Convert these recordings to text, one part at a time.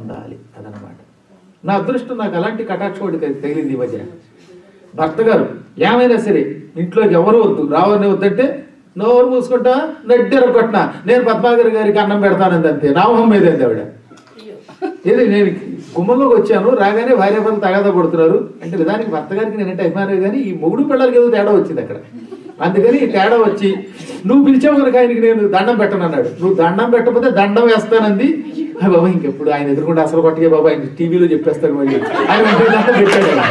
పొందాలి అదనమాట నా అదృష్టం నాకు అలాంటి కటాక్షోడి తగిలింది ఈ మధ్య భర్త గారు ఏమైనా సరే ఇంట్లోకి ఎవరు వద్దు రావని వద్దంటే నోరు మూసుకుంటా నడ్డెర కొట్టినా నేను పద్మాగర్ గారికి అన్నం పెడతానంది అంతే నామహం మీద ఆవిడ ఏది నేను గుమ్మంలోకి వచ్చాను రాగానే భార్య భర్త తగాదా పడుతున్నారు అంటే నిజానికి భర్త గారికి నేనంటే అభిమానం కానీ ఈ మొగుడు పిల్లలకి ఏదో తేడా వచ్చింది అక్కడ అందుకని ఈ తేడా వచ్చి నువ్వు పిలిచావు కనుక ఆయనకి నేను దండం పెట్టను అన్నాడు నువ్వు దండం పెట్టకపోతే దండం వేస్తానంది "ఆ బాబా ఇంకెప్పుడు ఆయన ఎదురుకుంటే అసలు కొట్టగే బాబా ఆయన టీవీలో చెప్పేస్తాడు మళ్ళీ ఆయన వెంటనే దండం పెట్టాడు ఆయన.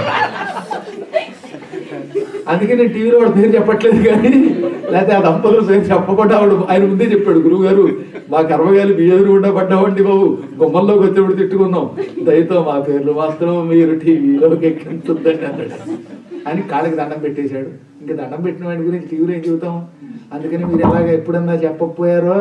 అందుకే నేను టీవీలో వాడు పేరు చెప్పట్లేదు కానీ లేకపోతే ఆ దంపతుల పేరు చెప్పకుండా ఆవిడ ఆయన ముందే చెప్పాడు గురువు గారు మా కర్మగాలి మీ ఎదురు ఉండబడ్డామండి బాబు గుమ్మంలోకి వచ్చేప్పుడు తిట్టుకున్నాం దయతో మా పేర్లు మాత్రం మీరు టీవీలోకి ఎక్కించుద్దండి అన్నాడు అని కాళ్ళకి దండం పెట్టేశాడు ఇంకా దండం పెట్టిన వాడి గురించి టీవీలో ఏం చెబుతాం అందుకని మీరు ఎలాగ ఎప్పుడన్నా చెప్పకపోయారో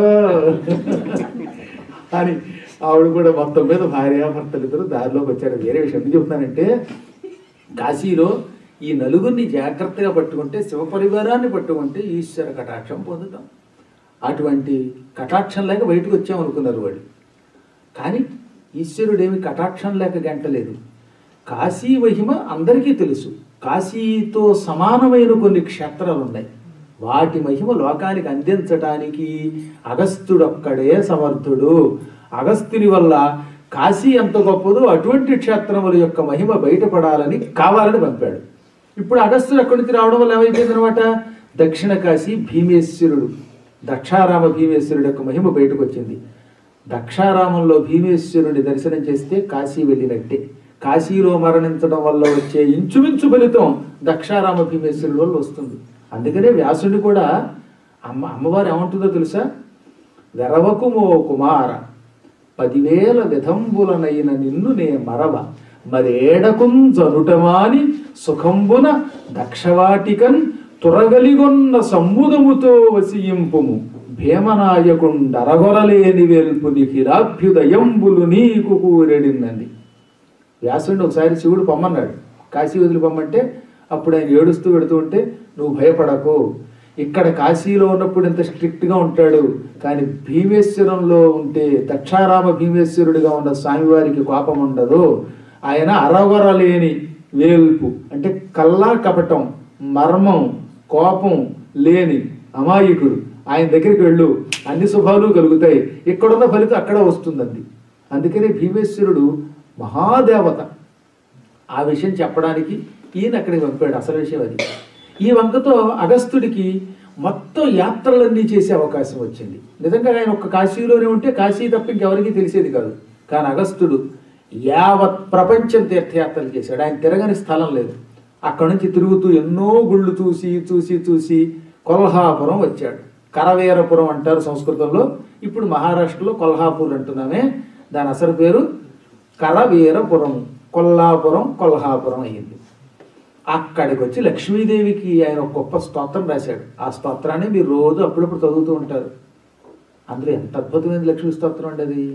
అని ఆవిడ కూడా మొత్తం మీద భార్య భర్తలు ఇద్దరు దారిలోకి వచ్చారు వేరే విషయం ఎందుకు చెప్తున్నానంటే కాశీలో ఈ నలుగురిని జాగ్రత్తగా పట్టుకుంటే శివపరివారాన్ని పట్టుకుంటే ఈశ్వర కటాక్షం పొందుతాం అటువంటి కటాక్షం లేక బయటకు వచ్చామనుకున్నారు వాళ్ళు కానీ ఈశ్వరుడేమి కటాక్షం లేక గంటలేదు కాశీ మహిమ అందరికీ తెలుసు కాశీతో సమానమైన కొన్ని క్షేత్రాలు ఉన్నాయి వాటి మహిమ లోకానికి అందించటానికి అగస్త్యుడొక్కడే సమర్థుడు అగస్త్యుని వల్ల కాశీ ఎంత గొప్పదో అటువంటి క్షేత్రముల యొక్క మహిమ బయటపడాలని కావాలని పంపాడు ఇప్పుడు అగస్త్యుడు అక్కడి నుంచి రావడం వల్ల ఏమైపోయింది అనమాట దక్షిణ కాశీ భీమేశ్వరుడు దక్షారామ భీమేశ్వరుడు యొక్క మహిమ బయటకు వచ్చింది దక్షారామంలో భీమేశ్వరుని దర్శనం చేస్తే కాశీ వెళ్ళినట్టే కాశీలో మరణించడం వల్ల వచ్చే ఇంచుమించు ఫలితం దక్షారామ భీమేశ్వరుడు వల్ల వస్తుంది అందుకనే వ్యాసుడిని కూడా అమ్మ అమ్మవారు ఏమంటుందో తెలుసా వెరవకుమో కుమార పదివేల విధంబులనైన నిన్ను నే మరవ మరేడకుం జనుటమాని సుఖంబున దక్షవాటికన్ తురగలిగొన్న సమ్ముదముతో వసియింపుము భీమనాయకుండరగొరలేని వేల్పు నిఖిలాభ్యుదయంబులు నీకు కూరెడిన్నది వ్యాసుడిని ఒకసారి శివుడు పొమ్మన్నాడు కాశీ వదిలి పొమ్మంటే అప్పుడు ఆయన ఏడుస్తూ పెడుతూ ఉంటే నువ్వు భయపడకు ఇక్కడ కాశీలో ఉన్నప్పుడు ఇంత స్ట్రిక్ట్గా ఉంటాడు కానీ భీమేశ్వరంలో ఉంటే దక్షారామ భీమేశ్వరుడిగా ఉన్న స్వామివారికి కోపం ఉండదు ఆయన అరవర లేని వేల్పు అంటే కల్లా కపటం మర్మం కోపం లేని అమాయకుడు ఆయన దగ్గరికి వెళ్ళు అన్ని శుభాలు కలుగుతాయి ఇక్కడున్న ఫలితం అక్కడ వస్తుందండి అందుకనే భీమేశ్వరుడు మహాదేవత ఆ విషయం చెప్పడానికి ఈయన అక్కడికి పంపాడు అసలు విషయం అది ఈ వంకతో అగస్త్యుడికి మొత్తం యాత్రలన్నీ చేసే అవకాశం వచ్చింది నిజంగా ఆయన ఒక్క కాశీలోనే ఉంటే కాశీ తప్ప ఇంకెవరికీ తెలిసేది కాదు కానీ అగస్త్యుడు యావత్ ప్రపంచం తీర్థయాత్రలు చేశాడు ఆయన తిరగని స్థలం లేదు అక్కడి నుంచి తిరుగుతూ ఎన్నో గుళ్ళు చూసి చూసి చూసి కొల్హాపురం వచ్చాడు కరవీరపురం అంటారు సంస్కృతంలో ఇప్పుడు మహారాష్ట్రలో కొల్హాపూర్ అంటున్నామే దాని అసలు పేరు కరవీరపురం కొల్లాపురం కొల్హాపురం అయ్యింది అక్కడికి వచ్చి లక్ష్మీదేవికి ఆయన ఒక గొప్ప స్తోత్రం రాశాడు ఆ స్తోత్రాన్ని మీరు రోజు అప్పుడప్పుడు చదువుతూ ఉంటారు అందులో ఎంత అద్భుతమైన లక్ష్మీ స్తోత్రం అండి అది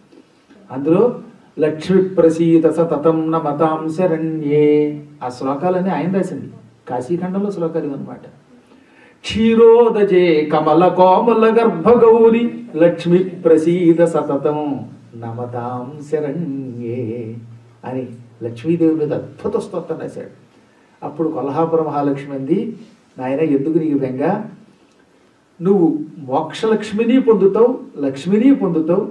అందులో లక్ష్మి ప్రసీత సతతం నమతాం శరణ్యే ఆ శ్లోకాలన్నీ ఆయన రాసింది కాశీఖండంలో శ్లోకాలు ఇవన్నమాట క్షీరోదజే కమల కోమల గర్భగౌరి లక్ష్మి ప్రసీద సతతం నమతాం శరణ్యే అని లక్ష్మీదేవి మీద అద్భుత స్తోత్రం రాశాడు అప్పుడు కొల్హాపురం మహాలక్ష్మి అంది నాయన ఎందుకు నీకు బెంగ నువ్వు మోక్షలక్ష్మిని పొందుతావు లక్ష్మిని పొందుతావు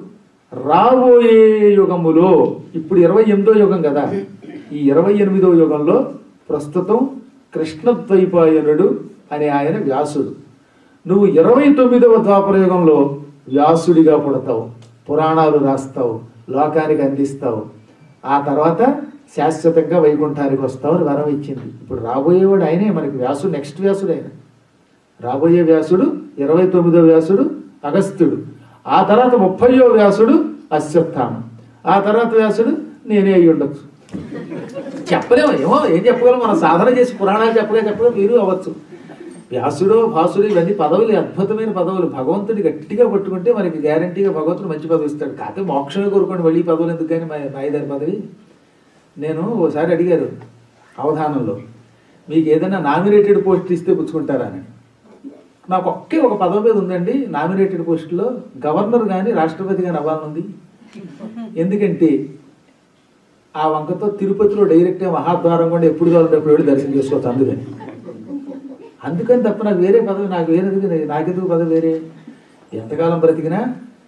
రాబోయే యుగములో ఇప్పుడు ఇరవై ఎనిమిదో యుగం కదా ఈ ఇరవై ఎనిమిదో యుగంలో ప్రస్తుతం కృష్ణద్వైపాయనుడు అనే ఆయన వ్యాసుడు నువ్వు ఇరవై తొమ్మిదవ ద్వాపర యుగంలో వ్యాసుడిగా పుడతావు పురాణాలు రాస్తావు లోకానికి అందిస్తావు ఆ తర్వాత శాశ్వతంగా వైకుంఠానికి వస్తావు అని వరం ఇచ్చింది ఇప్పుడు రాబోయేవాడు ఆయనే మనకి వ్యాసుడు నెక్స్ట్ వ్యాసుడు ఆయన రాబోయే వ్యాసుడు ఇరవై తొమ్మిదో వ్యాసుడు అగస్త్యుడు ఆ తర్వాత ముప్పయో వ్యాసుడు అశ్వత్థామ ఆ తర్వాత వ్యాసుడు నేనే అయి ఉండొచ్చు చెప్పలేము ఏమో ఏం చెప్పగలం మనం సాధన చేసి పురాణాలు చెప్పలే చెప్పలేము మీరు అవ్వచ్చు వ్యాసుడు భాసుడు ఇవన్నీ పదవులు అద్భుతమైన పదవులు భగవంతుడి గట్టిగా పట్టుకుంటే మనకి గ్యారంటీగా భగవంతుడు మంచి పదవి ఇస్తాడు కాకపోతే మోక్షమే కోరుకోండి మళ్ళీ ఈ పదవులు ఎందుకు కానీ మా మాయదారి పదవి నేను ఓసారి అడిగారు అవధానంలో మీకు ఏదైనా నామినేటెడ్ పోస్ట్ ఇస్తే పుచ్చుకుంటారా అని నాకు ఒకే ఒక పదవి మీద ఉందండి నామినేటెడ్ పోస్టులో గవర్నర్ కానీ రాష్ట్రపతి కానీ అవ్వాలనుంది ఎందుకంటే ఆ వంకతో తిరుపతిలో డైరెక్ట్గా మహాద్వారం కూడా ఎప్పుడు కావాలంటే వెళ్ళి దర్శనం చేసుకోవచ్చు అందుకని అందుకని తప్ప నాకు వేరే పదవి నాకు వేరే నాకెందుకు పదవి వేరే ఎంతకాలం బ్రతికినా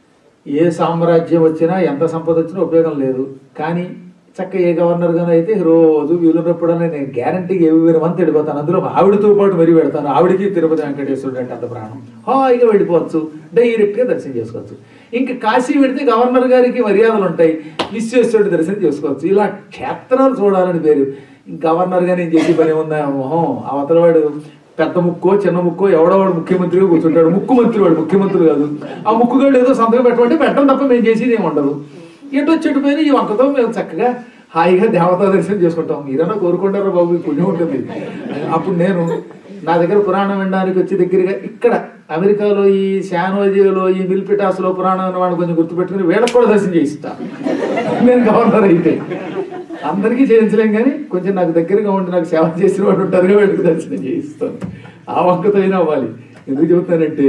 ఏ సామ్రాజ్యం వచ్చినా ఎంత సంపద వచ్చినా ఉపయోగం లేదు కానీ చక్క ఏ గవర్నర్ గానో అయితే రోజు వీలున్నప్పుడనే నేను గ్యారంటీగా ఏ వేరే మంత్ వెళ్ళిపోతాను అందులో ఆవిడతో పాటు మరీ పెడతాను ఆవిడకి తిరుపతి వెంకటేశ్వరుడు అంటే అంత ప్రాణం హాయిగా వెళ్ళిపోవచ్చు డైరెక్ట్గా దర్శనం చేసుకోవచ్చు ఇంకా కాశీ పెడితే గవర్నర్ గారికి మర్యాదలు ఉంటాయి విశ్వేశ్వరుడి దర్శనం చేసుకోవచ్చు ఇలా క్షేత్రాలు చూడాలని పేరు గవర్నర్ గా నేను చేసి పని ఉందా మొహం అవతలవాడు పెద్ద ముక్కో చిన్న ముక్కో ఎవడవాడు ముఖ్యమంత్రిగా కూర్చుంటాడు ముక్కు మంత్రి వాడు ముఖ్యమంత్రి కాదు ఆ ముక్కుగాడు ఏదో సంతకం పెట్టమంటే పెట్టడం తప్ప మేము చేసేది ఏమి ఉండదు ఎటు చెట్టు పైన ఈ వంకతో మేము చక్కగా హాయిగా దేవతా దర్శనం చేసుకుంటాం మీరన్నా కోరుకుంటారా బాబు ఈ పుణ్యం ఉంటుంది అప్పుడు నేను నా దగ్గర పురాణం వినడానికి వచ్చి దగ్గరగా ఇక్కడ అమెరికాలో ఈ శానోజీలో ఈ మిల్పిటాస్లో పురాణం విన్నవాడిని కొంచెం గుర్తుపెట్టుకుని వీళ్ళకి కూడా దర్శనం చేయిస్తా నేను గవర్నర్ అయితే అందరికీ చేయించలేం కానీ కొంచెం నాకు దగ్గరగా ఉండి నాకు సేవ చేసిన వాడు ఉంటారుగా వీళ్ళకి దర్శనం చేయిస్తాను ఆ వంకతో అయినా అవ్వాలి ఎందుకు చెబుతానంటే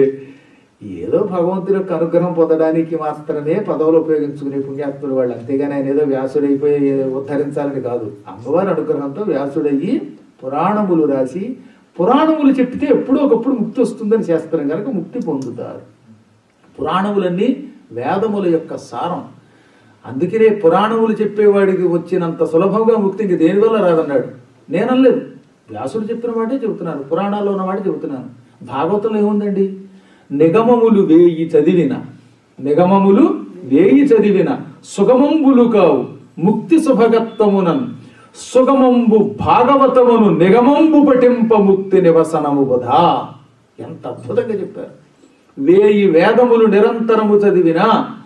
ఏదో భగవంతుడి యొక్క అనుగ్రహం పొందడానికి మాత్రమే పదవులు ఉపయోగించుకునే పుణ్యాత్ముడు వాళ్ళు అంతేగాని ఆయన ఏదో వ్యాసుడైపోయి ఏదో ఉద్ధరించాలని కాదు అమ్మవారి అనుగ్రహంతో వ్యాసుడయ్యి పురాణములు రాసి పురాణములు చెప్తే ఎప్పుడో ఒకప్పుడు ముక్తి వస్తుందని శాస్త్రం కనుక ముక్తి పొందుతారు పురాణములన్నీ వేదముల యొక్క సారం అందుకనే పురాణములు చెప్పేవాడికి వచ్చినంత సులభంగా ముక్తి ఇంక దేనివల్ల రాదన్నాడు నేనలేదు వ్యాసుడు చెప్పిన వాటే చెబుతున్నాను పురాణాల్లో ఉన్న వాటే చెబుతున్నాను భాగవతంలో ఏముందండి నిగమములు వేయి చదివిన నిగమములు వేయి చదివిన సుగమంబులు కావు ముక్తి శుభగత్వమునన్ సుగమంబు భాగవతమును నిగమంబు పఠింప ముక్తి నివసనము బుధా ఎంత అద్భుతంగా చెప్పారు వేయి వేదములు నిరంతరము చదివినా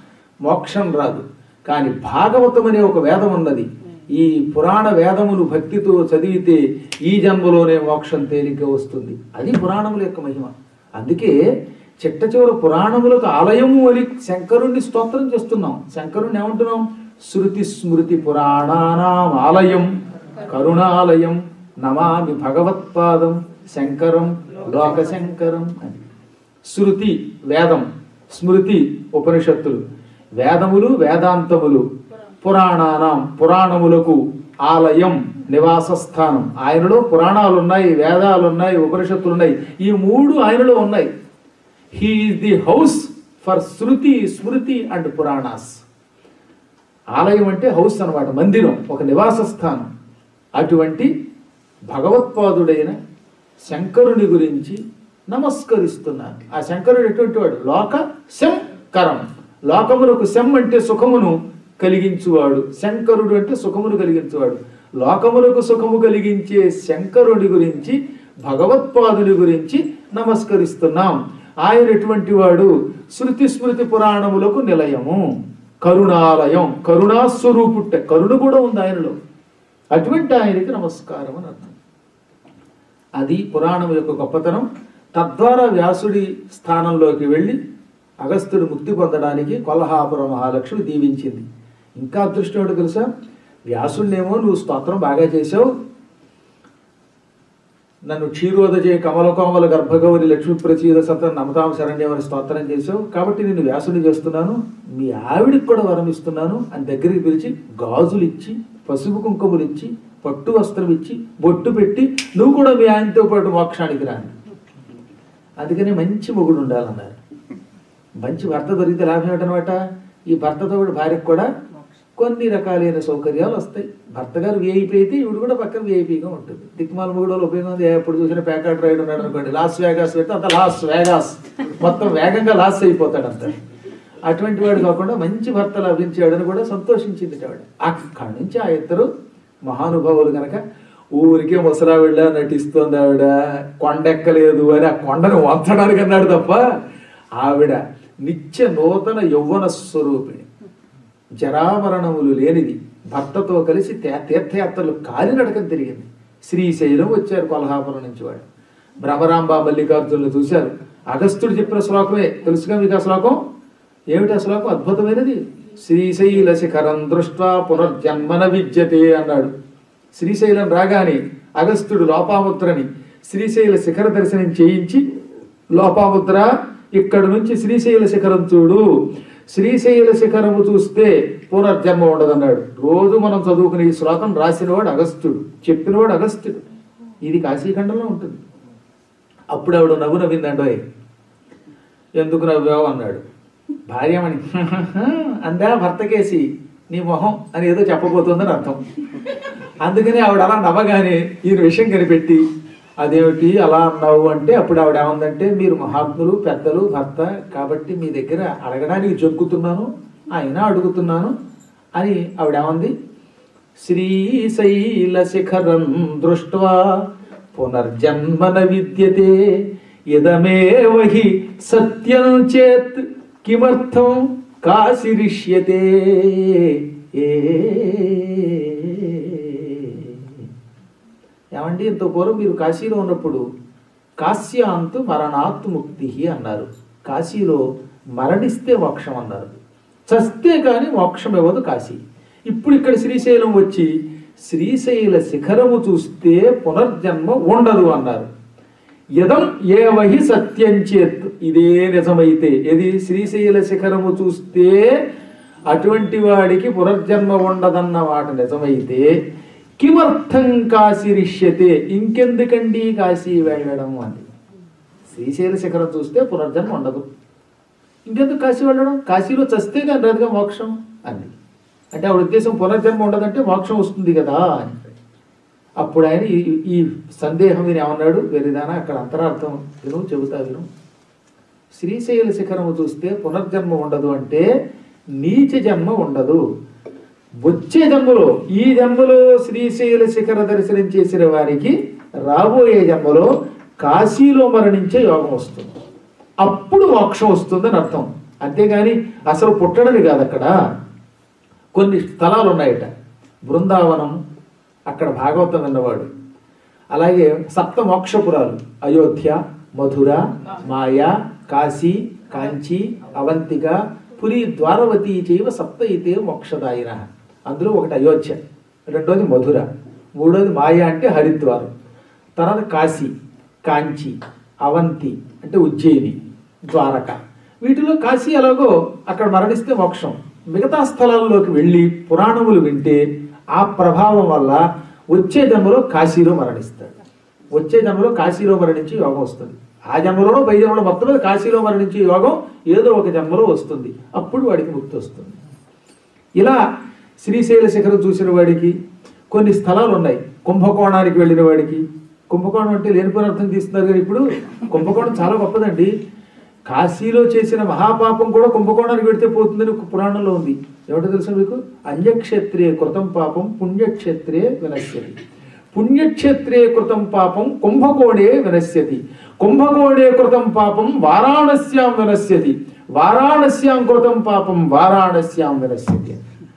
మోక్షం రాదు కానీ భాగవతం అనే ఒక వేదం ఉన్నది ఈ పురాణ వేదములు భక్తితో చదివితే ఈ జన్మలోనే మోక్షం తేలిక వస్తుంది అది పురాణముల యొక్క మహిమ అందుకే చిట్ట చివర పురాణములకు ఆలయము అని శంకరుణ్ణి స్తోత్రం చేస్తున్నాం శంకరుణ్ణి ఏమంటున్నాం శృతి స్మృతి పురాణానాం ఆలయం కరుణాలయం నమామి భగవత్పాదం శంకరం లోకశంకరం అని శృతి వేదం స్మృతి ఉపనిషత్తులు వేదములు వేదాంతములు పురాణానాం పురాణములకు ఆలయం నివాస స్థానం ఆయనలో పురాణాలు ఉన్నాయి వేదాలు ఉన్నాయి ఉపనిషత్తులు ఉన్నాయి ఈ మూడు ఆయనలో ఉన్నాయి he is the house for Shruti Smriti and Puranas ఆలయం అంటే హౌస్ అన్నమాట మందిరం ఒక నివాస స్థానం అటువంటి భగవత్పాదుడైన శంకరుని గురించి నమస్కరిస్తున్నాను ఆ శంకరుడు ఎటువంటి వాడు లోక శంకరం లోకమునకు శం అంటే సుఖమును కలిగించువాడు శంకరుడు అంటే సుఖమును కలిగించువాడు లోకములకు సుఖము కలిగించే శంకరుడి గురించి భగవత్పాదుని గురించి నమస్కరిస్తున్నాం ఆయన ఎటువంటి వాడు శృతి స్మృతి పురాణములకు నిలయము కరుణాలయం కరుణాస్వరూపుట్ట కరుణ కూడా ఉంది ఆయనలో అటువంటి ఆయనకి నమస్కారం అని అర్థం అది పురాణం యొక్క గొప్పతనం తద్వారా వ్యాసుడి స్థానంలోకి వెళ్ళి అగస్త్యుడు ముక్తి పొందడానికి కొల్హాపుర మహాలక్ష్మి దీవించింది ఇంకా అదృష్టం ఏంటో తెలుసా వ్యాసుడినేమో నువ్వు స్తోత్రం బాగా చేసావు నన్ను క్షీరోదజే కమల కోమల గర్భగౌరి లక్ష్మీ ప్రచీద సత నమతామ శరణ్యం అని స్తోత్రం చేసావు కాబట్టి నేను వ్యాసుని చేస్తున్నాను మీ ఆవిడికి కూడా వరం ఇస్తున్నాను అని దగ్గరికి పిలిచి గాజులు ఇచ్చి పసుపు కుంకుమలు ఇచ్చి పట్టు వస్త్రం ఇచ్చి బొట్టు పెట్టి నువ్వు కూడా మీ ఆయనతో పాటు మోక్షానికి రాని అందుకని మంచి మొగుడు ఉండాలన్నారు మంచి భర్త దొరికితే లాభం ఏంటనమాట ఈ భర్తతో కూడా భార్యకు కూడా కొన్ని రకాలైన సౌకర్యాలు వస్తాయి భర్త గారు విఐపి అయితే ఇవిడు కూడా పక్కన విఐపిగా ఉంటుంది దిక్మాల మొగుడు ఉపయోగం ఉంది ఎప్పుడు చూసినా ప్యాకెట్ రైడ్ ఉన్నాడు అనుకోండి లాస్ వేగాస్ పెడితే అంత లాస్ వేగాస్ మొత్తం వేగంగా లాస్ అయిపోతాడు అంత అటువంటి వాడు కాకుండా మంచి భర్త లభించాడని కూడా సంతోషించింది ఆవిడ అక్కడి నుంచి ఆ ఇద్దరు మహానుభావులు గనక ఊరికే ముసలావిడ నటిస్తోంది ఆవిడ కొండెక్కలేదు అని ఆ కొండను వంచడానికి అన్నాడు తప్ప ఆవిడ నిత్య నూతన యౌవన స్వరూపిణి జరామరణములు లేనిది భర్తతో కలిసి తే- తీర్థయాత్రలు కాలినడకం తిరిగింది శ్రీశైలం వచ్చారు కొల్హాపురం నుంచి వాడు భ్రమరాంబ మల్లికార్జునులు చూశారు అగస్త్యుడు చెప్పిన శ్లోకమే తెలుసుగా మీకు ఆ శ్లోకం ఏమిటి ఆ శ్లోకం అద్భుతమైనది శ్రీశైల శిఖరం దృష్ట్వా పునర్జన్మన విద్యతే అన్నాడు శ్రీశైలం రాగానే అగస్త్యుడు లోపాముద్రని శ్రీశైల శిఖర దర్శనం చేయించి లోపాముద్ర ఇక్కడ నుంచి శ్రీశైల శిఖరం చూడు శ్రీశైల శిఖరము చూస్తే పునర్జన్మ ఉండదన్నాడు రోజు మనం చదువుకునే ఈ శ్లోకం రాసినవాడు అగస్త్యుడు చెప్పినవాడు అగస్త్యుడు ఇది కాశీఖండంలో ఉంటుంది అప్పుడు ఆవిడ నవ్వు నవ్విందండోయ్ ఎందుకు నవ్వావు అన్నాడు భార్యమణి అందా భర్తకేసి నీ మొహం అని ఏదో చెప్పబోతుందని అర్థం అందుకని ఆవిడ అలా నవ్వగానే ఈ విషయం కనిపెట్టి అదేమిటి అలా అన్నావు అంటే అప్పుడు ఆవిడ ఏమందంటే మీరు మహాత్ములు పెద్దలు భర్త కాబట్టి మీ దగ్గర అడగడానికి జొక్కుతున్నాను అయినా అడుగుతున్నాను అని ఆవిడ ఏమంది శ్రీశైల శిఖరం దృష్ట్వా పునర్జన్మన విద్యతే ఇదమేవ హి సత్యం చేత్ కిమర్థం కాశిరిష్యతే ఏ ఏమండి ఇంత పూర్వం మీరు కాశీలో ఉన్నప్పుడు కాశ్యాంతు మరణాత్ ముక్తి అన్నారు కాశీలో మరణిస్తే మోక్షం అన్నారు చస్తే కానీ మోక్షం ఇవ్వదు కాశీ ఇప్పుడు ఇక్కడ శ్రీశైలం వచ్చి శ్రీశైల శిఖరము చూస్తే పునర్జన్మ ఉండదు అన్నారు యదం ఏవహి సత్యం చేత్ ఇదే నిజమైతే ఇది శ్రీశైల శిఖరము చూస్తే అటువంటి వాడికి పునర్జన్మ ఉండదన్న మాట నిజమైతే కిమర్థం కాశీరిష్యతే ఇంకెందుకండి కాశీ వెళ్ళడం అని శ్రీశైల శిఖరం చూస్తే పునర్జన్మ ఉండదు ఇంకెందుకు కాశీ వెళ్ళడం కాశీలో చస్తే కానీ రాదుగా మోక్షం అని అంటే ఆవిడ ఉద్దేశం పునర్జన్మ ఉండదంటే మోక్షం వస్తుంది కదా అని అప్పుడు ఆయన ఈ ఈ సందేహం విని ఏమన్నాడు వేరేదానా అక్కడ అంతరార్థం విను చెబుతా విను శ్రీశైల శిఖరము చూస్తే పునర్జన్మ ఉండదు అంటే నీచ జన్మ ఉండదు వచ్చే జన్మలో ఈ జన్మలో శ్రీశైల శిఖర దర్శనం చేసిన వారికి రాబోయే జన్మలో కాశీలో మరణించే యోగం వస్తుంది అప్పుడు మోక్షం వస్తుందని అర్థం అంతేగాని అసలు పుట్టడని కాదు అక్కడ కొన్ని స్థలాలు ఉన్నాయట బృందావనం అక్కడ భాగవతం విన్నవాడు అలాగే సప్త మోక్షపురాలు అయోధ్య మధుర మాయా కాశీ కాంచి అవంతిక పురి ద్వారవతి చేయవ సప్త ఇతే మోక్షదాయిన అందులో ఒకటి అయోధ్య రెండోది మధుర మూడోది మాయా అంటే హరిద్వారం తర్వాత కాశీ కాంచి అవంతి అంటే ఉజ్జయిని ద్వారక వీటిలో కాశీ ఎలాగో అక్కడ మరణిస్తే మోక్షం మిగతా స్థలాల్లోకి వెళ్ళి పురాణములు వింటే ఆ ప్రభావం వల్ల వచ్చే జన్మలో కాశీలో మరణిస్తాడు వచ్చే జన్మలో కాశీలో మరణించి యోగం వస్తుంది ఆ జన్మలోనో పై జన్మలో మొత్తం మీద కాశీలో మరణించే యోగం ఏదో ఒక జన్మలో వస్తుంది అప్పుడు వాడికి ముక్తి వస్తుంది ఇలా శ్రీశైల శిఖరం చూసిన వాడికి కొన్ని స్థలాలు ఉన్నాయి కుంభకోణానికి వెళ్ళిన వాడికి కుంభకోణం అంటే లేనిపోయిన అర్థం తీస్తున్నారు కానీ ఇప్పుడు కుంభకోణం చాలా గొప్పదండి కాశీలో చేసిన మహాపాపం కూడా కుంభకోణానికి వెడితే పోతుందని ఒక పురాణంలో ఉంది ఏమిటో తెలుసా మీకు అన్యక్షేత్రే కృతం పాపం పుణ్యక్షేత్రే వినశ్యతి పుణ్యక్షేత్రే కృతం పాపం కుంభకోణే వినశ్యతి కుంభకోణే కృతం పాపం వారాణస్యాం వినశ్యతి వారాణస్యాం కృతం పాపం వారాణస్యాం వినశ్యతి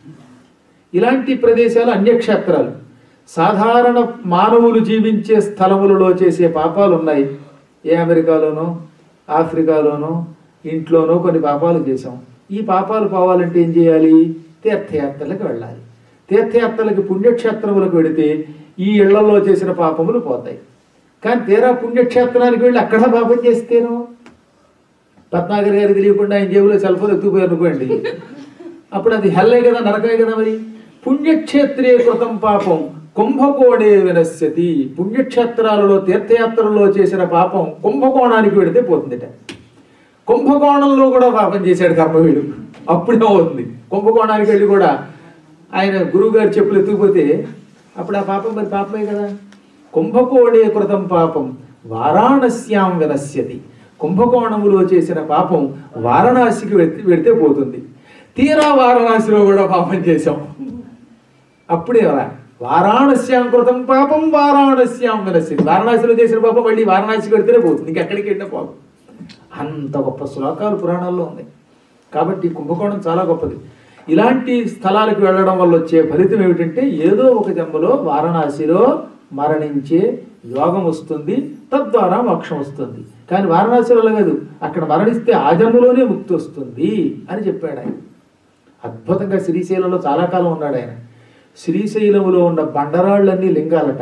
ఇలాంటి ప్రదేశాలు అన్యక్షేత్రాలు సాధారణ మానవులు జీవించే స్థలములలో చేసే పాపాలు ఉన్నాయి ఏ అమెరికాలోనో ఆఫ్రికాలోనో ఇంట్లోనో కొన్ని పాపాలు చేశాం ఈ పాపాలు పోవాలంటే ఏం చేయాలి తీర్థయాత్రలకు వెళ్ళాలి తీర్థయాత్రలకి పుణ్యక్షేత్రములకు వెడితే ఈ ఇళ్లలో చేసిన పాపములు పోతాయి కానీ తీరా పుణ్యక్షేత్రానికి వెళ్ళి అక్కడ పాపం చేస్తేనో పద్మాగర్ గారికి తెలియకుండా ఆయన జేబులో సెల్ ఫోన్ ఎత్తుకుపోయారు అనుకోండి అప్పుడు అది హెల్లే కదా నరకమే కదా మరి పుణ్యక్షేత్రే కృతం పాపం కుంభకోణే వినశ్యతి పుణ్యక్షేత్రాలలో తీర్థయాత్రల్లో చేసిన పాపం కుంభకోణానికి వెడితే పోతుందిట కుంభకోణంలో కూడా పాపం చేశాడు కర్మవీడు అప్పుడే అవుతుంది కుంభకోణానికి వెళ్ళి కూడా ఆయన గురువు గారి చెప్పులు ఎత్తుకుపోతే అప్పుడు ఆ పాపం మరి పాపమే కదా కుంభకోణే కృతం పాపం వారాణస్యాం వినశ్యతి కుంభకోణములో చేసిన పాపం వారణాసికి వెళ్- వెడితే పోతుంది తీరా వారణాసిలో కూడా పాపం చేశాం అప్పుడే అలా వారాణస్యాం కృతం పాపం వారాణస్యాం వినశ్యతి వారణాసిలో చేసిన పాపం మళ్ళీ వారణాసికి వెడితేనే పోతుంది ఇంకెక్కడికి వెళ్ళినా పోదు అంత గొప్ప శ్లోకాలు పురాణాల్లో ఉన్నాయి కాబట్టి కుంభకోణం చాలా గొప్పది ఇలాంటి స్థలాలకు వెళ్ళడం వల్ల వచ్చే ఫలితం ఏమిటంటే ఏదో ఒక జన్మలో వారణాసిలో మరణించే యోగం వస్తుంది తద్వారా మోక్షం వస్తుంది కానీ వారణాసిలో కాదు అక్కడ మరణిస్తే ఆ జన్మలోనే ముక్తి వస్తుంది అని చెప్పాడు ఆయన అద్భుతంగా శ్రీశైలంలో చాలా కాలం ఉన్నాడు ఆయన శ్రీశైలములో ఉన్న బండరాళ్ళన్నీ లింగాలట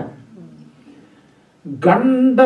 గండ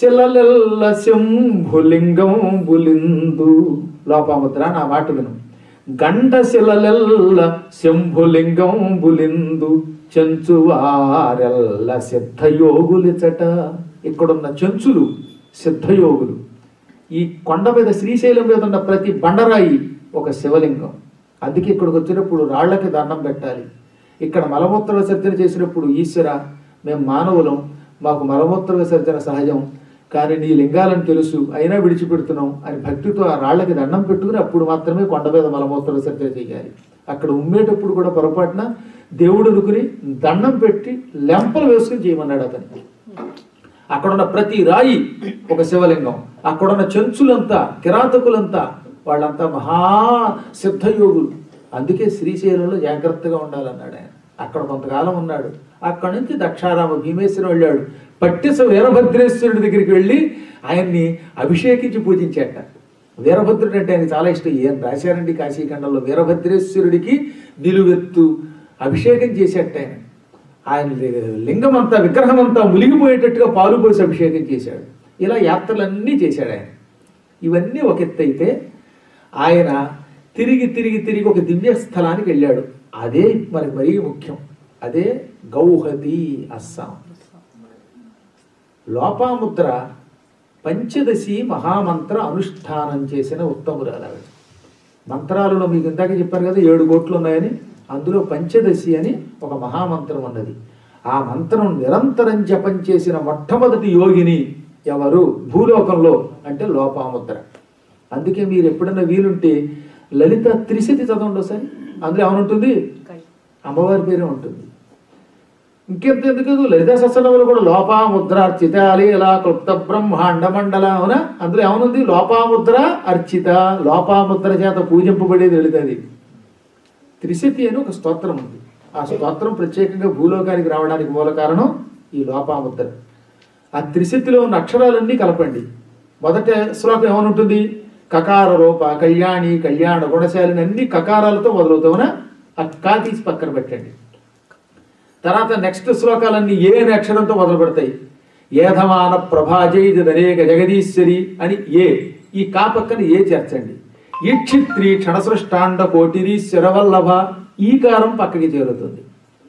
శిలలెల్ల శంభులింగం బులిందు లోపాముద్ర నా మాట విను గండశిలలెల్ల శంభులింగం బులిందు చెంచువారెల్ల సిద్ధయోగులిచట ఇక్కడున్న చెంచులు సిద్ధయోగులు ఈ కొండ మీద శ్రీశైలం మీద ఉన్న ప్రతి బండరాయి ఒక శివలింగం అందుకే ఇక్కడికి వచ్చినప్పుడు రాళ్లకి దండం పెట్టాలి ఇక్కడ మలమూత్ర విసర్జన చేసినప్పుడు ఈశ్వర మేము మానవులం మాకు మలమూత్ర విసర్జన సహజం కానీ నీ లింగాలను తెలుసు అయినా విడిచిపెడుతున్నాం అని భక్తితో ఆ రాళ్ళకి దండం పెట్టుకుని అప్పుడు మాత్రమే కొండ మీద మలమూత్ర విసర్జన చేయాలి అక్కడ ఉమ్మేటప్పుడు కూడా పొరపాటున దేవుడు అనుకుని దండం పెట్టి లెంపలు వేసుకుని చేయమన్నాడు అతనికి అక్కడున్న ప్రతి రాయి ఒక శివలింగం అక్కడున్న చెంచులంతా కిరాతకులంతా వాళ్ళంతా మహా సిద్ధయోగులు అందుకే శ్రీశైలంలో జాగ్రత్తగా ఉండాలన్నాడు ఆయన అక్కడ కొంతకాలం ఉన్నాడు అక్కడి నుంచి దక్షారామ భీమేశ్వరం వెళ్ళాడు పట్టిస వీరభద్రేశ్వరుడి దగ్గరికి వెళ్ళి ఆయన్ని అభిషేకించి పూజించాట వీరభద్రుడు అంటే ఆయనకి చాలా ఇష్టం ఏం రాశారండి కాశీఖండంలో వీరభద్రేశ్వరుడికి నిలువెత్తు అభిషేకం చేసేట ఆయన ఆయన లింగం అంతా విగ్రహం అంతా మునిగిపోయేటట్టుగా పాలు పోసి అభిషేకం చేశాడు ఇలా యాత్రలన్నీ చేశాడు ఆయన ఇవన్నీ ఒక ఎత్తు అయితే ఆయన తిరిగి తిరిగి తిరిగి ఒక దివ్య స్థలానికి వెళ్ళాడు అదే మనకి మరీ ముఖ్యం అదే గౌహతి అస్సాం లోపాముద్ర పంచదశి మహామంత్ర అనుష్ఠానం చేసిన ఉత్తమురాలు ఆవిడ మంత్రాలలో మీకు ఇందాక చెప్పారు కదా ఏడు కోట్లు ఉన్నాయని అందులో పంచదశి అని ఒక మహామంత్రం ఉన్నది ఆ మంత్రం నిరంతరం జపం చేసిన మొట్టమొదటి యోగిని ఎవరు భూలోకంలో అంటే లోపాముద్ర అందుకే మీరు ఎప్పుడన్నా వీలుంటే లలిత త్రిశతి చదవండి ఒకసారి అందులో ఏమనుంటుంది అమ్మవారి పేరే ఉంటుంది ఇంకెంత ఎందుకు లలిత సస్యనంలో కూడా లోపాముద్ర అర్చిత అలీల క్లుప్త బ్రహ్మాండ మండల అవునా అందులో ఏమనుంది లోపాముద్ర అర్చిత లోపాముద్ర చేత పూజింపబడేది లలితది త్రిశతి అని ఒక స్తోత్రం ఉంది ఆ స్తోత్రం ప్రత్యేకంగా భూలోకానికి రావడానికి మూల కారణం ఈ లోపాముద్ర ఆ త్రిశతిలో ఉన్న అక్షరాలన్నీ కలపండి మొదట శ్లోకం ఏమనుంటుంది కకార రూప కళ్యాణి కళ్యాణ గుణశాలిని అన్ని కకారాలతో మొదలవుతావునా ఆ కా తీసి పక్కన పెట్టండి తర్వాత నెక్స్ట్ శ్లోకాలన్నీ ఏ అనే అక్షరంతో మొదలు పెడతాయి ఏధమాన ప్రభాజైదనేక జగదీశ్వరి అని ఏ ఈ కా పక్కన ఏ చేర్చండి ఈక్షిత్రి క్షణసృష్టాండ కోటిరీశ్వర వల్లభ ఈకారం పక్కకి చేరుతుంది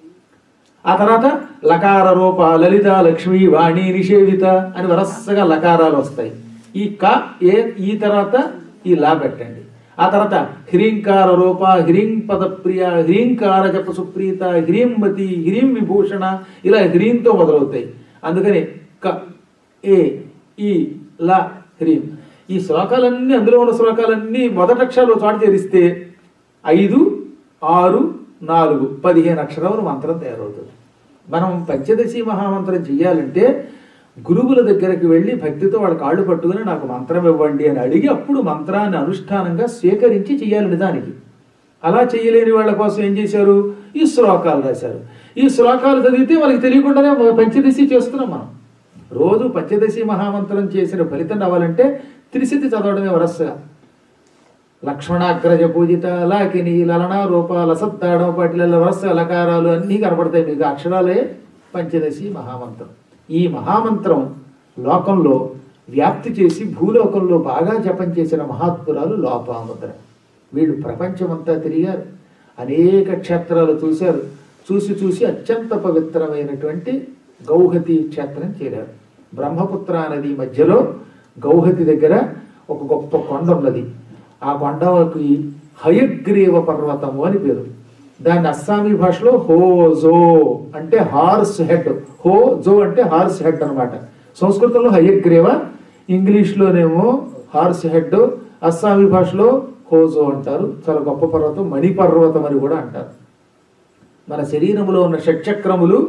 ఆ తర్వాత లకార రూప లలిత లక్ష్మి వాణి నిషేవిత అని వరసగా లకారాలు వస్తాయి ఈ క ఏ ఈ తర్వాత ఈ లా పెట్టండి ఆ తర్వాత హ్రీంకార రూప హ్రీం పదప్రియ హ్రీంకార జప సుప్రీత హ్రీంమతి హ్రీం విభూషణ ఇలా హ్రీంతో మొదలవుతాయి అందుకని క ఏ ఈ ల హ్రీం ఈ శ్లోకాలన్నీ అందులో ఉన్న శ్లోకాలన్నీ మొదటి అక్షరాలు చోట చేరిస్తే ఐదు ఆరు నాలుగు పదిహేను అక్షరములు మంత్రం తయారవుతుంది మనం పంచదశి మహామంత్రం చెయ్యాలంటే గురువుల దగ్గరికి వెళ్ళి భక్తితో వాళ్ళ కాళ్ళు పట్టుకుని నాకు మంత్రం ఇవ్వండి అని అడిగి అప్పుడు మంత్రాన్ని అనుష్ఠానంగా స్వీకరించి చెయ్యాలి నిజానికి అలా చేయలేని వాళ్ళ కోసం ఏం చేశారు ఈ శ్లోకాలు రాశారు ఈ శ్లోకాలు చదివితే వాళ్ళకి తెలియకుండానే పంచదశి చేస్తున్నాం మనం రోజు పంచదశి మహామంత్రం చేసిన ఫలితం రావాలంటే త్రిశతి చదవడమే వరసగా లక్ష్మణాగ్రజ పూజిత లాకిని లలన రూప లసత్తాడం పాటిల వరస లకారాలు అన్నీ కనపడతాయి మీకు అక్షరాలే పంచదశి మహామంత్రం ఈ మహామంత్రం లోకంలో వ్యాప్తి చేసి భూలోకంలో బాగా జపం చేసిన మహాత్మురాలు లోపాముద్ర వీళ్ళు ప్రపంచమంతా తిరిగారు అనేక క్షేత్రాలు చూశారు చూసి చూసి అత్యంత పవిత్రమైనటువంటి గౌహతి క్షేత్రం చేరారు బ్రహ్మపుత్ర నది మధ్యలో గౌహతి దగ్గర ఒక గొప్ప కొండ ఉన్నది ఆ కొండకి హయగ్రీవ పర్వతము అని పేరు దాన్ని అస్సామీ భాషలో హోజో అంటే హార్స్ హెడ్ హో జో అంటే హార్స్ హెడ్ అన్నమాట సంస్కృతంలో హయగ్రీవ ఇంగ్లీష్లోనేమో హార్స్ హెడ్ అస్సామీ భాషలో హోజో అంటారు చాలా గొప్ప పర్వతం మణిపర్వతం అని కూడా అంటారు మన శరీరంలో ఉన్న షట్చక్రములు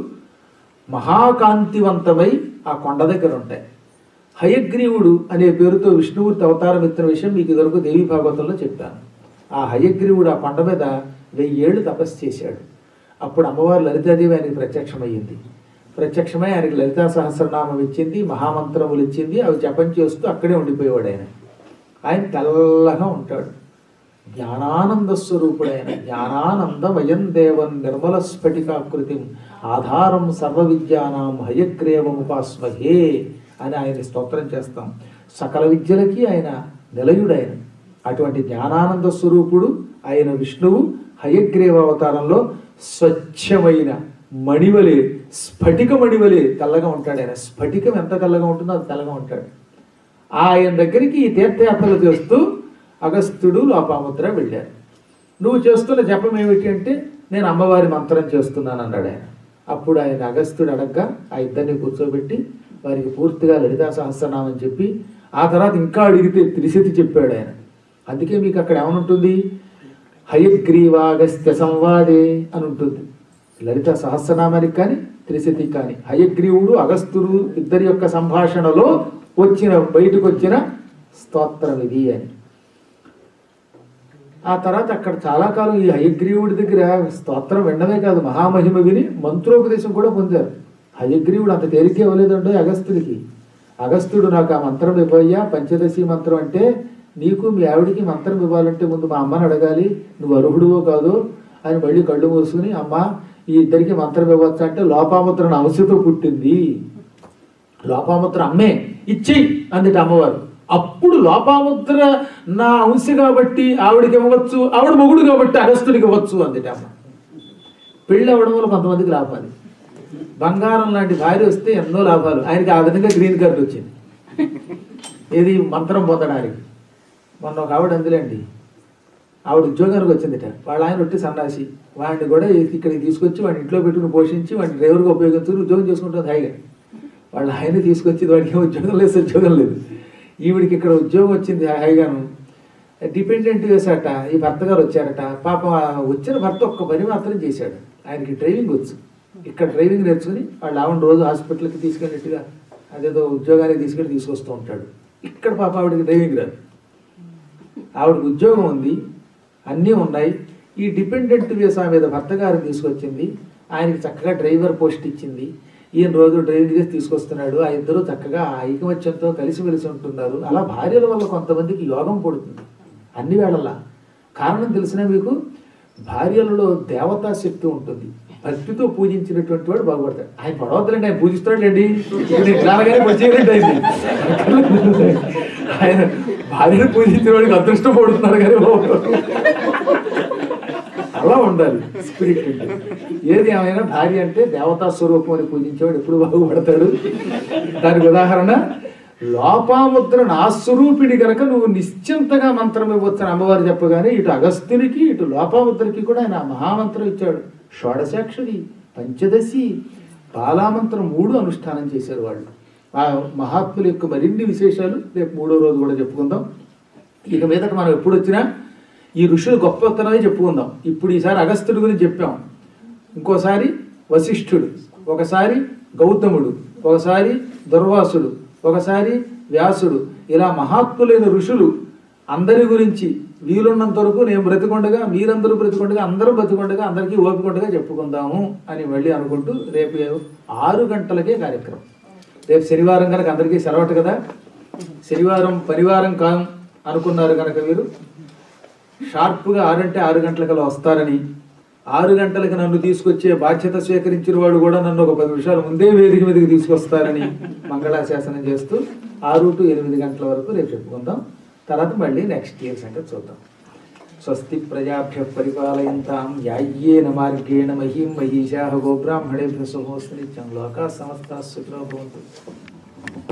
మహాకాంతివంతమై ఆ కొండ దగ్గర ఉంటాయి హయగ్రీవుడు అనే పేరుతో విష్ణుమూర్తి అవతారం ఎత్తిన విషయం మీకు ఇదివరకు దేవి భాగవతంలో చెప్పాను ఆ హయగ్రీవుడు ఆ కొండ మీద వెయ్యేళ్ళు తపస్సు చేశాడు అప్పుడు అమ్మవారు లలితాదేవి ఆయనకి ప్రత్యక్షమయ్యింది ప్రత్యక్షమై ఆయనకి లలితా సహస్రనామం ఇచ్చింది మహామంత్రములు ఇచ్చింది అవి జపం చేస్తూ అక్కడే ఉండిపోయేవాడు ఆయన ఆయన తెల్లగా ఉంటాడు జ్ఞానానంద స్వరూపుడైన జ్ఞానానందమయం దేవం నిర్మల స్ఫటికాకృతి ఆధారం సర్వ విద్యానాం హయగ్రీవముపాస్మహే అని ఆయన స్తోత్రం చేస్తాం సకల విద్యలకి ఆయన నిలయుడైన అటువంటి జ్ఞానానంద స్వరూపుడు ఆయన విష్ణువు హయగ్రీవ అవతారంలో స్వచ్ఛమైన మణివలే స్ఫటిక మణివలే తెల్లగా ఉంటాడు ఆయన స్ఫటికం ఎంత తెల్లగా ఉంటుందో అది తెల్లగా ఉంటాడు ఆయన దగ్గరికి ఈ తీర్థయాత్రలు చేస్తూ అగస్త్యుడు లోపాముద్ర వెళ్ళారు నువ్వు చేస్తున్న జపం ఏమిటి అంటే నేను అమ్మవారి మంత్రం చేస్తున్నాను అన్నాడు ఆయన అప్పుడు ఆయన అగస్త్యుడు అడగ్గా ఆ ఇద్దరిని కూర్చోబెట్టి వారికి పూర్తిగా లలితా సహస్రనామం చెప్పి ఆ తర్వాత ఇంకా అడిగితే త్రిశతి చెప్పాడు ఆయన అందుకే మీకు అక్కడ ఏమనుంటుంది హయగ్రీవాగస్త్య సంవాదే అని ఉంటుంది లలిత సహస్రనామానికి కానీ త్రిశతికి కానీ హయగ్రీవుడు అగస్త్యుడు ఇద్దరి యొక్క సంభాషణలో వచ్చిన బయటకు వచ్చిన స్తోత్రం ఇది అని ఆ తర్వాత అక్కడ చాలా కాలం ఈ హయగ్రీవుడి దగ్గర స్తోత్రం వినడమే కాదు మహామహిమ విని మంత్రోపదేశం కూడా పొందారు హయగ్రీవుడు అంత తేలికే ఇవ్వలేదండో అగస్త్యుడికి అగస్త్యుడు నాకు ఆ మంత్రం ఇవ్వయ్యా పంచదశి మంత్రం అంటే నీకు మీ ఆవిడికి మంత్రం ఇవ్వాలంటే ముందు మా అమ్మని అడగాలి నువ్వు అర్హుడువో కాదు అని మళ్ళీ కళ్ళు మూసుకుని అమ్మ ఈ ఇద్దరికి మంత్రం ఇవ్వచ్చు అంటే లోపాముద్ర నా అంశతో పుట్టింది లోపాముద్ర అమ్మే ఇచ్చేయి అందుట అమ్మవారు అప్పుడు లోపాముద్ర నా అంశ కాబట్టి ఆవిడకి ఇవ్వచ్చు ఆవిడ మొగుడు కాబట్టి అగస్తుడికి ఇవ్వచ్చు అందుట అమ్మ పెళ్ళి అవ్వడం వల్ల కొంతమందికి లాభాలు బంగారం లాంటి భార్య వస్తే ఎన్నో లాభాలు ఆయనకి ఆ విధంగా గ్రీన్ కార్డు వచ్చింది ఏది మంత్రం పొందడానికి మొన్న ఒక ఆవిడ అందులేండి ఆవిడ ఉద్యోగానికి వచ్చిందిట వాళ్ళ ఆయన ఒట్టి సన్నాసి వాడిని కూడా ఇక్కడికి తీసుకొచ్చి వాడిని ఇంట్లో పెట్టుకుని పోషించి వాడిని డ్రైవర్గా ఉపయోగించుకుని ఉద్యోగం చేసుకుంటుంది హాయిగా వాళ్ళ ఆయన తీసుకొచ్చి వాడికి ఏం ఉద్యోగం లేదు ఉద్యోగం లేదు ఈవిడికి ఇక్కడ ఉద్యోగం వచ్చింది హాయిగాను డిపెండెంట్ వేసాట ఈ భర్త గారు వచ్చారట పాపం ఆ వచ్చిన భర్త ఒక్క పని మాత్రం చేశాడు ఆయనకి డ్రైవింగ్ వచ్చు ఇక్కడ డ్రైవింగ్ నేర్చుకుని వాళ్ళు ఆవిడ రోజు హాస్పిటల్కి తీసుకెళ్ళినట్టుగా అదేదో ఉద్యోగానికి తీసుకెళ్ళి తీసుకొస్తూ ఉంటాడు ఇక్కడ పాప ఆవిడకి డ్రైవింగ్ రాదు ఆవిడకి ఉద్యోగం ఉంది అన్నీ ఉన్నాయి ఈ డిపెండెంట్ వీసా మీద భర్త గారిని తీసుకొచ్చింది ఆయనకి చక్కగా డ్రైవర్ పోస్ట్ ఇచ్చింది ఈయన రోజు డ్రైవింగ్ చేసి తీసుకొస్తున్నాడు ఆ ఇద్దరు చక్కగా ఆ ఐకమత్యంతో కలిసిమెలిసి ఉంటున్నారు అలా భార్యల వల్ల కొంతమందికి యోగం పడుతుంది అన్ని వేళలా కారణం తెలిసినా మీకు భార్యలలో దేవతా శక్తి ఉంటుంది భక్తితో పూజించినటువంటి వాడు బాగుపడతాడు ఆయన పడవద్దులండి ఆయన పూజిస్తాడులేండి ఇప్పుడు నేను రాగానే వచ్చేయండి ఆయన ఆయన భార్యను పూజించిన వాడికి అదృష్టం పడుతున్నాడు కానీ బాబు. అలా ఉండాలి స్పిరిట్ అంటే ఏది ఏమైనా భార్య అంటే దేవతా స్వరూపం అని పూజించేవాడు ఎప్పుడు బాగుపడతాడు దానికి ఉదాహరణ లోపాముద్ర నా స్వరూపిణి గనక నువ్వు నిశ్చింతగా మంత్రం ఇవ్వచ్చు అని అమ్మవారు చెప్పగానే ఇటు అగస్త్యునికి ఇటు లోపాముద్రకి కూడా ఆయన మహామంత్రం ఇచ్చాడు షోడశాక్షరి పంచదశి బాలామంత్రం మూడు అనుష్ఠానం చేశారు వాళ్ళు ఆ మహాత్ముల యొక్క మరిన్ని విశేషాలు రేపు మూడో రోజు కూడా చెప్పుకుందాం ఇక మీదట మనం ఎప్పుడు వచ్చినా ఈ ఋషులు గొప్పతనమే చెప్పుకుందాం ఇప్పుడు ఈసారి అగస్త్యుడి గురించి చెప్పాం ఇంకోసారి వశిష్ఠుడు ఒకసారి గౌతముడు ఒకసారి దుర్వాసుడు ఒకసారి వ్యాసుడు ఇలా మహాత్ములైన ఋషులు అందరి గురించి వీలున్నంత వరకు నేను బ్రతికొండగా మీరందరూ బ్రతికొండగా అందరూ బ్రతికొండగా అందరికీ ఓపికొండగా చెప్పుకుందాము అని మళ్ళీ అనుకుంటూ రేపు ఆరు గంటలకే కార్యక్రమం రేపు శనివారం కనుక అందరికీ సెలవట కదా శనివారం పరివారం కాం అనుకున్నారు కనుక మీరు షార్ప్గా ఆరంటే ఆరు గంటలకల్లా వస్తారని ఆరు గంటలకు నన్ను తీసుకొచ్చే బాధ్యత స్వీకరించిన వాడు కూడా నన్ను ఒక పది నిమిషాలు ముందే వేదిక మీదకి తీసుకొస్తారని మంగళాశాసనం చేస్తూ ఆరు టు ఎనిమిది గంటల వరకు రేపు చెప్పుకుందాం తర్వాత మళ్ళీ నెక్స్ట్ ఇయర్ సంగతి చూద్దాం స్వస్తి ప్రజాభ్య పరిపాలయంతాం యాయ్యేన మార్గేణ మహీం మహిషా గోబ్రాహ్మణేభ్య శుభోస్తి నిత్యం లోకా సమస్త సుఖినో భవంతు